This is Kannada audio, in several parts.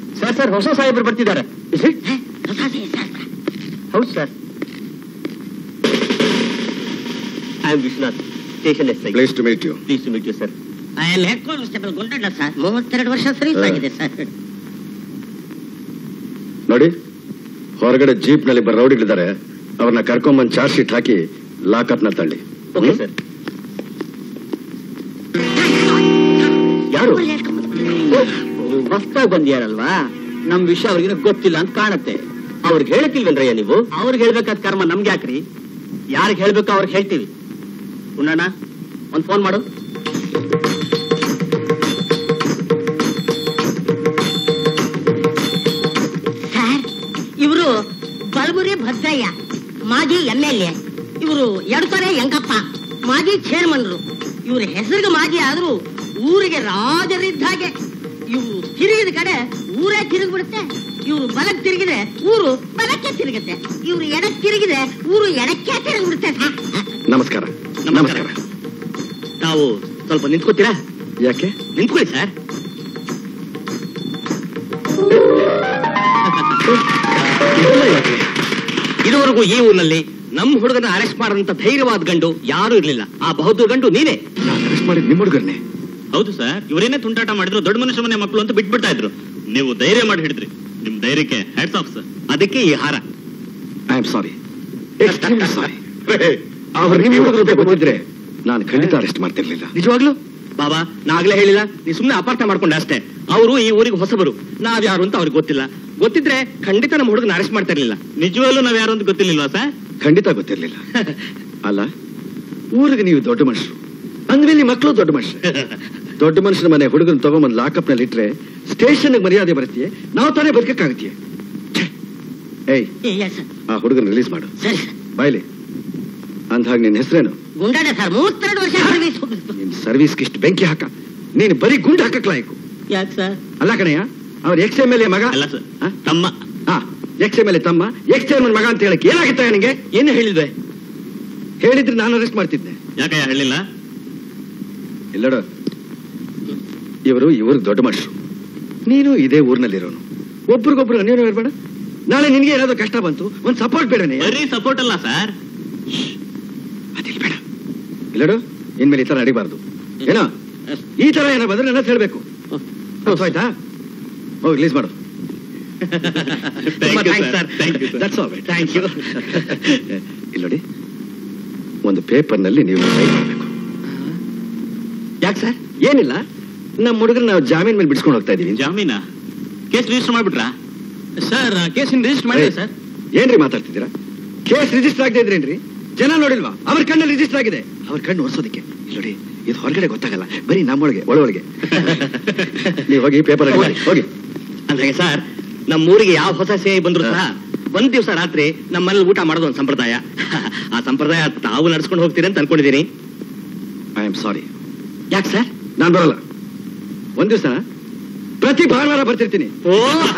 ಸರ್ ಸರ್ ಹೊಸ ಸಾಹೇಬರು ಬರ್ತಿದ್ದಾರೆ ಹೌದು sir I am Vishwanath station S I pleased to meet you please to meet you sir I am head constable Gundanna sir ಮೂವತ್ತೆರಡು ವರ್ಷ ಸರ್ವಿಸ್ ಹಾ. ಆಗಿದೆ ಸರ್ ನೋಡಿ ಹೊರಗಡೆ ಜೀಪ್ ನಲ್ಲಿ ಬರೋ ರೌಡಿಗಳಿದ್ದಾರೆ ಅವ್ರನ್ನ ಕರ್ಕೊಂಬಂದ್ ಚಾರ್ಜ್ ಶೀಟ್ ಹಾಕಿ ಲಾಕಪ್ ನ ತಳ್ಳಿ ಓಕೆ ಹ್ಮ್? ಸರ್ ಯಾರು ಹೊಸ್ತಾಗಿ ಬಂದಿಯಾರಲ್ವಾ ನಮ್ ವಿಷಯ ಅವ್ರಿಗಿನ ಗೊತ್ತಿಲ್ಲ ಅಂತ ಕಾಣತ್ತೆ ಅವ್ರಿಗೆ ಹೇಳಕ್ಕಿಲ್ವೇನ್ರಯ್ಯ ನೀವು ಅವ್ರಿಗೆ ಹೇಳ್ಬೇಕಾದ ಕರ್ಮ ನಮ್ಗೆ ಯಾಕ್ರಿ ಯಾರಿಗೆ ಹೇಳ್ಬೇಕು ಅವ್ರಿಗೆ ಹೇಳ್ತೀವಿ ಉಣ್ಣಣ್ಣ ಒಂದ್ ಫೋನ್ ಮಾಡು ಸರ್ ಇವರು ಬಲಮುರಿ ಭದ್ರಯ್ಯ ಮಾಜಿ ಎಂ ಎಲ್ ಎ ಇವರು ಎಡತೊರೆ ಯಂಗಪ್ಪ ಮಾಜಿ ಚೇರ್ಮನ್ರು ಇವ್ರ ಹೆಸರಿಗೆ ಮಾಜಿ ಆದ್ರೂ ಊರಿಗೆ ರಾಜರಿದ್ದ ಹಾಗೆ ಇವರು ತಿರುಗಿದ ಕಡೆ ಊರೇ ತಿರುಗ್ಬಿಡುತ್ತೆ ಇವರು ಬಲಕ್ಕೆ ತಿರುಗಿದೆ ಊರು ಬಲಕ್ಕೆ ತಿರುಗುತ್ತೆ ಇವರು ಎಡಕ್ಕೆ ತಿರುಗಿದೆ ಊರು ಎಡಕ್ಕೆ ತಿರುಗ್ಬಿಡುತ್ತೆ ಸರ್ ನಮಸ್ಕಾರ ನಮಸ್ಕಾರ ತಾವು ಸ್ವಲ್ಪ ನಿಂತ್ಕೋತೀರಾ ಯಾಕೆ ನಿಂತ್ಕೊಳ್ಳಿ ಸರ್ ಇದೆಲ್ಲ ಯಾಕೆ ಇದುವರೆಗೂ ಈ ಊರಿನಲ್ಲಿ ನಮ್ಮ ಹುಡುಗನ ಅರೆಸ್ಟ್ ಮಾಡದಂತ ಧೈರ್ಯವಾದ ಗಂಡು ಯಾರು ಇರ್ಲಿಲ್ಲ ಆ ಬಹುದೂರ್ ಗಂಡು ನೀನೇ ನಾನು ಅರೆಸ್ಟ್ ಮಾಡಿದ್ ನಿಮ್ಮ ಹುಡುಗರ್ನೆ ಹೌದು ಸರ್ ಇವರೇನೇ ತುಂಟಾಟ ಮಾಡಿದ್ರು ದೊಡ್ಡ ಮನುಷ್ಯ ಮನೆ ಮಕ್ಕಳು ಅಂತ ಬಿಟ್ಬಿಡ್ತಾ ಇದ್ರು ನೀವು ಧೈರ್ಯ ಮಾಡಿ ಹಿಡಿದ್ರಿ ನಿಮ್ ಧೈರ್ಯಕ್ಕೆ ಹ್ಯಾಟ್ಸ್ ಆಫ್ ಸರ್ ಅದಕ್ಕೆ ಈ ಹಾರ I am sorry extremely sorry ಅವ್ರು ನಿಮ್ಮ ಹುಡುಗರು ಅಂತ ಗೊತ್ತಿದ್ರೆ ನಾನು ಖಂಡಿತ ಅರೆಸ್ಟ್ ಮಾಡ್ತಿರ್ಲಿಲ್ಲ ನಿಜವಾಗ್ಲು ಬಾಬಾ ನಾಗ್ಲೇ ಹೇಳಿಲ್ಲ ನೀ ಸುಮ್ನೆ ಅಪಾರ್ಥ ಮಾಡ್ಕೊಂಡೆ ಅಷ್ಟೇ ಅವರು ಈ ಊರಿಗೆ ಹೊಸಬರು ನಾವ್ ಯಾರು ಅಂತ ಅವ್ರಿಗೆ ಗೊತ್ತಿಲ್ಲ ಗೊತ್ತಿದ್ರೆ ಖಂಡಿತ ನಮ್ಮ ಹುಡುಗನ ಅರೆಸ್ಟ್ ಮಾಡ್ತಾ ಇರ್ಲಿಲ್ಲ ನಿಜವಾಗ್ಲೂ ನಾವ್ ಯಾರು ಅಂತ ಗೊತ್ತಿರ್ಲಿಲ್ವಾ ಸರ್ ಖಂಡಿತ ಗೊತ್ತಿರ್ಲಿಲ್ಲ ಅಲ್ಲ ಊರಿಗೆ ನೀವು ದೊಡ್ಡ ಮನುಷ್ಯರು ಅಂದ್ಮೇಲೆ ನಿಮ್ಮ ಮಕ್ಕಳು ದೊಡ್ಡ ಮನುಷ್ಯರು ದೊಡ್ಡ ಮನುಷ್ಯನ ಮನೆ ಹುಡುಗನ ತಗೊಂಬಂದ್ ಲಾಕಪ್ ನಲ್ಲಿ ಇಟ್ರೆ ಸ್ಟೇಷನ್ ಮರ್ಯಾದೆ ಬರುತ್ತೆ ನಾವು ತಾನೇ ಬದುಕಕ್ಕಾಗತ್ತೀಯ ಛೆ. ಏಯ್ ಎಸ್ ಸರ್ ಆ ಹುಡುಗನ ರಿಲೀಸ್ ಮಾಡು ಸರಿ ಸರ್ ಬಾಯ್ಲಿ ಅಂದಾಗ ನಿನ್ ಹೆಸರೇನು ಗುಂಡಣ್ಣ ಸರ್ ಮೂವತ್ತೆರಡು ವರ್ಷ ಸರ್ವಿಸ್ ಹೋಗಿತ್ತು ನಿನ್ ಸರ್ವಿಸ್ಗೆ ಇಷ್ಟು ಬೆಂಕಿ ಹಾಕ ನೀನು ಬರೀ ಗುಂಡು ಹಾಕಕ್ ಲಾಯಕು ಯಾಕೆ ಸರ್ ಅಲ್ಲ ಕಣಯ್ಯ ಅವ್ರ ಎಕ್ಸ್ ಎಮ್ ಎಲ್ ಎ ಮಗ ಅಲ್ಲ ಸರ್ ಆ? ತಮ್ಮ ಹಾ ಎಕ್ಸ್ ಎಮ್ ಎಲ್ ಎ ತಮ್ಮ ಎಕ್ಸ್ ಚೇರ್ಮನ್ ಮಗ ಅಂತ ಹೇಳಕ್ ಏನಾಗಿತ್ತ ನನಗೆ ಏನು ಹೇಳಿದ್ವೆ ಹೇಳಿದ್ರೆ ನಾನು ಅರೆಸ್ಟ್ ಮಾಡ್ತಿದ್ದೆ ಯಾಕೆ ಹೇಳಿಲ್ಲ ಇಲ್ಲಡ ಇವರು ಇವ್ರಿಗೆ ದೊಡ್ಡ ಮನುಷ್ಯರು ನೀನು ಇದೇ ಊರ್ನಲ್ಲಿರೋನು ಒಬ್ರಿಗೊಬ್ರು ಅನ್ಯೋನ್ಯ ಇರ್ಬೇಡ ನಾಳೆ ನಿನ್ಗೆ ಏನಾದ್ರು ಕಷ್ಟ ಬಂತು ಒಂದ್ ಸಪೋರ್ಟ್ ಬೇಡನೆ ಬರೀ ಸಪೋರ್ಟ್ ಅಲ್ಲ ಸರ್ ಅದಿಲ್ ಬೇಡ ಇಲ್ಲಡು ಇನ್ಮೇಲೆ ಈ ತರ ನಡಿಬಾರ್ದು ಏನೋ ಈ ತರ ಏನೋ ಬಂದ್ರೆ ನನ್ನ ಹತ್ರ ಹೇಳ್ಬೇಕು ಅರ್ಥ ಆಯ್ತಾ ಹೋಗಿ ರಿಲೀಸ್ ಮಾಡು Thank you, sir. Thank you, sir. That's all right thank you ಇಲ್ಲಿ ನೋಡಿ ಒಂದು ಪೇಪರ್ನಲ್ಲಿ ನೀವು ಸೈನ್ ಮಾಡಬೇಕು ಯಾಕೆ ಸರ್ ಏನಿಲ್ಲ ನಮ್ಮ ಹುಡುಗರು ನಾವು ಜಾಮೀನ್ ಮೇಲೆ ಬಿಡಿಸ್ಕೊಂಡು ಹೋಗ್ತಾ ಇದೀವಿ ಜಾಮೀನಾ ಕೇಸ್ ರಿಜಿಸ್ಟರ್ ಮಾಡ್ಬಿಟ್ರಾ ಸರ್ ಕೇಸಿನ ರಿಜಿಸ್ಟರ್ ಮಾಡಿದೆ ಸರ್ ಏನ್ರಿ ಮಾತಾಡ್ತಿದ್ದೀರಾ ಕೇಸ್ ರಿಜಿಸ್ಟರ್ ಆಗದೆ ಇದ್ರೇನ್ರಿ ಜನ ನೋಡಿಲ್ವಾ ಅವ್ರ ಕಣ್ಣಲ್ಲಿ ರಿಜಿಸ್ಟರ್ ಆಗಿದೆ ಅವ್ರ ಕಣ್ಣು ಒರೆಸೋದಕ್ಕೆ ಇಲ್ಲಿ ನೋಡಿ ಇದು ಹೊರಗಡೆ ಗೊತ್ತಾಗಲ್ಲ ಬರೀ ನಮ್ಮೊಳಗೆ ಒಳೊಳಗೆ ನೀವು ಹೋಗಿ ಪೇಪರ್ ಹೋಗಿ ಅಂದ್ರೆ ಸರ್ ನಮ್ಮ ಊರಿಗೆ ಯಾವ ಹೊಸ ಸೇವೆ ಬಂದ್ರು ಸಹ ಒಂದ್ ದಿವಸ ರಾತ್ರಿ ನಮ್ಮಲ್ಲಿ ಊಟ ಮಾಡೋದು ಒಂದು ಸಂಪ್ರದಾಯ ಆ ಸಂಪ್ರದಾಯ ತಾವು ನಡ್ಸ್ಕೊಂಡು ಹೋಗ್ತೀರಿ ಅಂತ ಅನ್ಕೊಂಡಿದ್ದೀನಿ ಐ ಆಮ್ ಸಾರಿ ಯಾಕೆ ಸರ್ ನಾನ್ ಬರಲ್ಲ ಒಂದ್ ದಿವಸ ಪ್ರತಿ ಭಾನುವಾರ ಬರ್ತಿರ್ತೀನಿ ಓ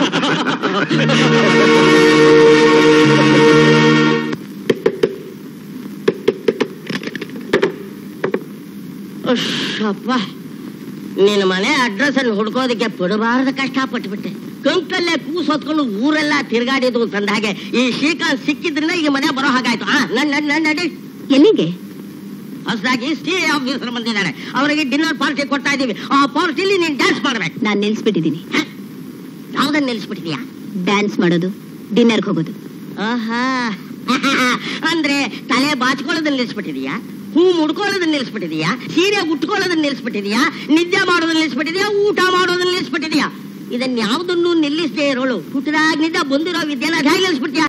ಅಪ್ಪ ನಿನ್ನ ಮನೆ ಅಡ್ರೆಸ್ ಅನ್ನು ಹುಡ್ಕೋದಕ್ಕೆ ಪಡಬಾರದ ಕಷ್ಟಪಟ್ಬಿಟ್ಟೆ ಕಂಕಲ್ಲೇ ಕೂಸ್ ಹೊತ್ಕೊಂಡು ಊರೆಲ್ಲ ತಿರ್ಗಾಡಿದ್ದು ಅಂತಂದ ಹಾಗೆ ಈ ಶ್ರೀಕಾಂತ್ ಸಿಕ್ಕಿದ್ರಿಂದ ಈಗ ಮನೆ ಬರೋ ಹಾಗಾಯ್ತು ಆ ನನ್ ನನ್ ನನ್ ನಡಿ ಎಲ್ಲಿಗೆ ಹೊಸದಾಗಿ ಸಿ ಆಫೀಸರ್ ಬಂದಿದ್ದಾರೆ ಅವರಿಗೆ ಡಿನ್ನರ್ ಪಾರ್ಟಿ ಕೊಡ್ತಾ ಇದೀವಿ ಆ ಪಾರ್ಟಿಲಿ ನೀನ್ ಡ್ಯಾನ್ಸ್ ಮಾಡ್ಬೇಕು ನಾನ್ ನಿಲ್ಸ್ಬಿಟ್ಟಿದೀನಿ ಯಾವ್ದನ್ನ ನಿಲ್ಸ್ಬಿಟ್ಟಿದ್ಯಾ ಡ್ಯಾನ್ಸ್ ಮಾಡೋದು ಡಿನ್ನರ್ಗೆ ಹೋಗೋದು ಆಹಾ ಅಂದ್ರೆ ತಲೆ ಬಾಚ್ಕೊಳ್ಳೋದನ್ನ ನಿಲ್ಸ್ಬಿಟ್ಟಿದ್ಯಾ ಹೂ ಮುಡ್ಕೊಳ್ಳೋದನ್ನ ನಿಲ್ಸ್ಬಿಟ್ಟಿದ್ಯಾ ಸೀರೆ ಉಟ್ಕೊಳ್ಳೋದನ್ನ ನಿಲ್ಸ್ಬಿಟ್ಟಿದ್ಯಾ ನಿದ್ದೆ ಮಾಡೋದನ್ನ ನಿಲ್ಸ್ಬಿಟ್ಟಿದ್ಯಾ ಊಟ ಮಾಡೋದನ್ನ ನಿಲ್ಸ್ಬಿಟ್ಟಿದ್ಯಾ ಇದನ್ನ ಯಾವ್ದನ್ನು ನಿಲ್ಲಿಸದೇ ಇರೋಳು ಹುಟ್ಟದಾಗಿನಿಂದ ಬಂದಿರೋ ವಿದ್ಯೆನ ಹೇಗೆ ನಿಲ್ಸ್ಬಿಟ್ಯಾ